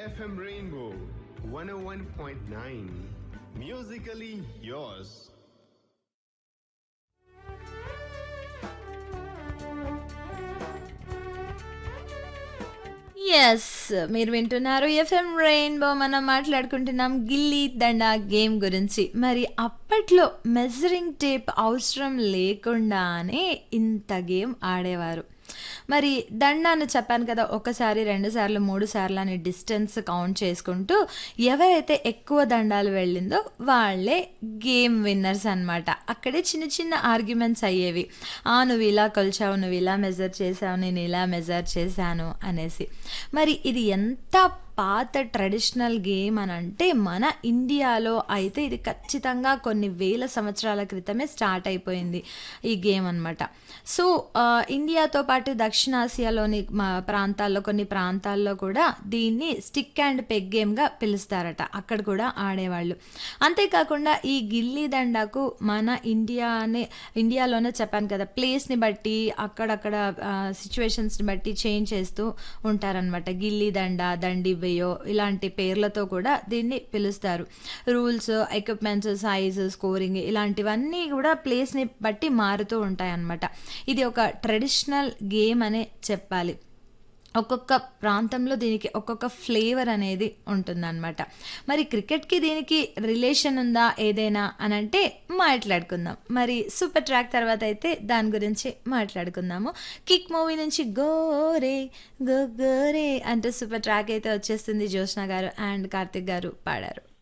FM Rainbow 101.9. Musically yours. Yes మీరు వింటున్నారు FM rainbow మనం మాట్లాడుకుంటున్నాం గిల్లీ దండా గేమ్ గురించి మరి అప్పట్లో మెజరింగ్ టేప్ అవసరం లేకుండానే ఇంత గేమ్ ఆడేవారు మరి దండాన్ని చెప్పాను కదా ఒకసారి రెండు సార్లు మూడు సార్లు అని డిస్టెన్స్ కౌంట్ చేసుకుంటూ ఎవరైతే ఎక్కువ దండాలు వెళ్ళిందో వాళ్ళే గేమ్ విన్నర్స్ అనమాట అక్కడే చిన్న చిన్న ఆర్గ్యుమెంట్స్ అయ్యేవి ఆ నువ్వు ఇలా కొలిచావు నువ్వు ఇలా మెజర్ చేసావు నేను ఇలా మెజర్ చేశాను అనేసి మరి ఇది ఎంత పాత ట్రెడిషనల్ గేమ్ అని అంటే మన ఇండియాలో అయితే ఇది ఖచ్చితంగా కొన్ని వేల సంవత్సరాల క్రితమే స్టార్ట్ అయిపోయింది ఈ గేమ్ అనమాట సో ఆ, ఇండియాతో పాటు దక్షిణాసియాలోని మా ప్రాంతాల్లో కొన్ని ప్రాంతాల్లో కూడా దీన్ని స్టిక్ అండ్ పెగ్ గేమ్గా పిలుస్తారట అక్కడ కూడా ఆడేవాళ్ళు అంతేకాకుండా ఈ గిల్లీ దండాకు మన ఇండియానే ఇండియాలోనే చెప్పాను కదా ప్లేస్ని బట్టి అక్కడక్కడ సిచ్యువేషన్స్ని బట్టి చేంజ్ చేస్తూ ఉంటారనమాట గిల్లీ దండ దండి బెయ్యో ఇలాంటి పేర్లతో కూడా దీన్ని పిలుస్తారు రూల్స్ ఎక్విప్మెంట్స్ సైజ్ స్కోరింగ్ ఇలాంటివన్నీ కూడా ప్లేస్ని బట్టి మారుతూ ఉంటాయి అన్నమాట ఇది ఒక ట్రెడిషనల్ గేమ్ అనే చెప్పాలి ఒక్కొక్క ప్రాంతంలో దీనికి ఒక్కొక్క ఫ్లేవర్ అనేది ఉంటుందన్నమాట మరి క్రికెట్కి దీనికి రిలేషన్ ఉందా ఏదైనా అని అంటే మాట్లాడుకుందాం మరి సూపర్ ట్రాక్ తర్వాత అయితే దాని గురించి మాట్లాడుకుందాము కిక్ మూవీ నుంచి గోరే గో గోరే అంటే సూపర్ ట్రాక్ అయితే వచ్చేస్తుంది జ్యోత్స్న గారు అండ్ కార్తిక్ గారు పాడారు